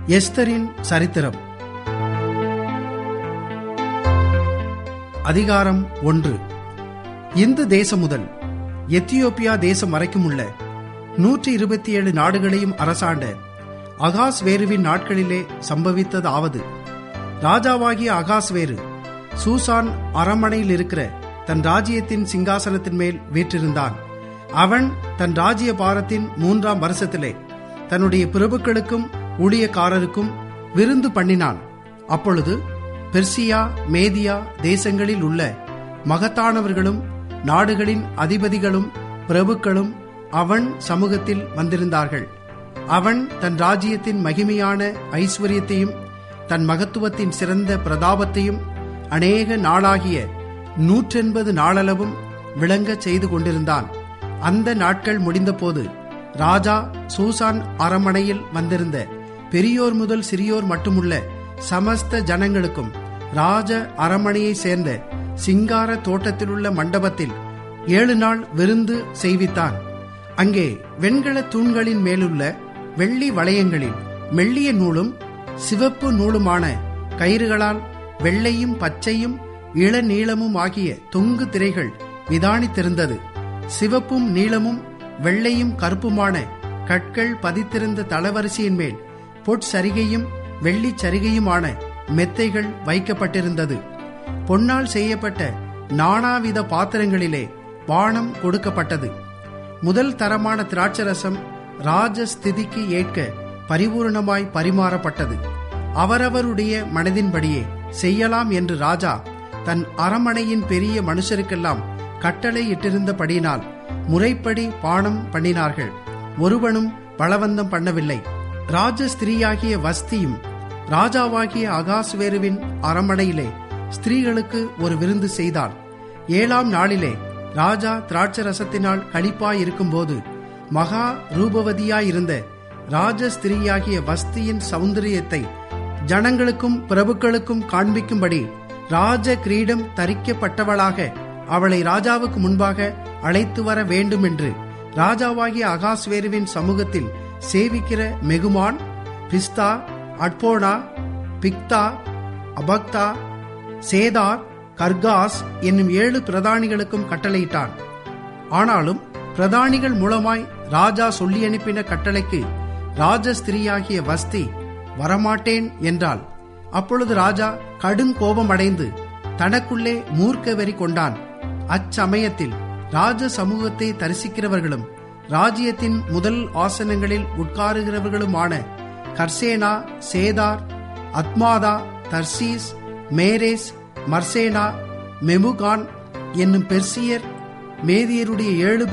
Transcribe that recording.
எஸ்தரின் சரித்திரம் அதிகாரம் ஒன்று இந்து தேசம் முதல் எத்தியோப்பியா தேசம் வரைக்கும் உள்ள நூற்றி இருபத்தி ஏழு நாடுகளையும் அரசாண்ட அகாஸ் வேருவின் நாட்களிலே சம்பவித்ததாவது ராஜாவாகிய அகாஸ் வேறு சூசான் அரண்மனையில் இருக்கிற தன் ராஜ்யத்தின் சிங்காசனத்தின் மேல் வீற்றிருந்தான் அவன் தன் ராஜ்ய பாரத்தின் மூன்றாம் வருஷத்திலே தன்னுடைய பிரபுக்களுக்கும் ஊழியக்காரருக்கும் விருந்து பண்ணினான் அப்பொழுது பெர்சியா மேதியா தேசங்களில் உள்ள மகத்தானவர்களும் நாடுகளின் அதிபதிகளும் பிரபுக்களும் அவன் சமூகத்தில் வந்திருந்தார்கள் அவன் தன் ராஜ்யத்தின் மகிமையான ஐஸ்வர்யத்தையும் தன் மகத்துவத்தின் சிறந்த பிரதாபத்தையும் அநேக நாளாகிய நூற்றெண்பது நாளளவும் விளங்கச் செய்து கொண்டிருந்தான் அந்த நாட்கள் முடிந்தபோது ராஜா சூசான் அரண்மனையில் வந்திருந்த பெரியோர் முதல் சிறியோர் மட்டுமுள்ள சமஸ்த ஜனங்களுக்கும் ராஜ அரண்மனையை சேர்ந்த சிங்கார தோட்டத்திலுள்ள மண்டபத்தில் ஏழு நாள் விருந்து செய்வித்தான் அங்கே வெண்கல தூண்களின் மேலுள்ள வெள்ளி வளையங்களில் மெல்லிய நூலும் சிவப்பு நூலுமான கயிறுகளால் வெள்ளையும் பச்சையும் இளநீளமும் ஆகிய தொங்கு திரைகள் விதானித்திருந்தது சிவப்பும் நீளமும் வெள்ளையும் கருப்புமான கற்கள் பதித்திருந்த தளவரிசையின் மேல் பொற்சரிகையும் வெள்ளி சரிகையுமான மெத்தைகள் வைக்கப்பட்டிருந்தது பொன்னால் செய்யப்பட்ட நானாவித பாத்திரங்களிலே பானம் கொடுக்கப்பட்டது முதல் தரமான திராட்சரசம் ராஜஸ்திதிக்கு ஏற்க பரிபூர்ணமாய் பரிமாறப்பட்டது அவரவருடைய மனதின்படியே செய்யலாம் என்று ராஜா தன் அரமனையின் பெரிய மனுஷருக்கெல்லாம் கட்டளை இட்டிருந்தபடியினால் முறைப்படி பானம் பண்ணினார்கள் ஒருவனும் பலவந்தம் பண்ணவில்லை ராஜஸ்திரீயாகிய வஸ்தியும் ராஜாவாகிய அகாஸ்வேருவின் அரமனையிலே ஸ்திரீகளுக்கு ஒரு விருந்து செய்தாள் ஏழாம் நாளிலே ராஜா திராட்சரசத்தினால் களிப்பாயிருக்கும்போது மகா ரூபவதியாயிருந்த ராஜஸ்திரீயாகிய வஸ்தியின் சௌந்தரியத்தை ஜனங்களுக்கும் பிரபுக்களுக்கும் காண்பிக்கும்படி ராஜ கிரீடம் தரிக்கப்பட்டவளாக அவளை ராஜாவுக்கு முன்பாக அழைத்து வர வேண்டும் என்று ராஜாவாகிய அகாஸ்வேருவின் சமூகத்தில் சேவிக்கிற மெகுமான் பிஸ்தா அட்போனா பிக்தா அபக்தா சேதார் கர்காஸ் என்னும் ஏழு பிரதானிகளுக்கும் கட்டளையிட்டான் ஆனாலும் பிரதானிகள் மூலமாய் ராஜா சொல்லி அனுப்பின கட்டளைக்கு ராஜஸ்திரீயாகிய வஸ்தி வரமாட்டேன் என்றாள் அப்பொழுது ராஜா கடும் கோபம் அடைந்து தனக்குள்ளே மூர்க்க வெறி கொண்டான் அச்சமயத்தில் ராஜ சமூகத்தை தரிசிக்கிறவர்களும் ராஜ்யத்தின் முதல் ஆசனங்களில் உட்காருகிறவர்களுமான Carshena Shethar Admatha Tarshish Meres Marsena Memucan என்னும் பெர்சியர் மேதியருடைய ஏழு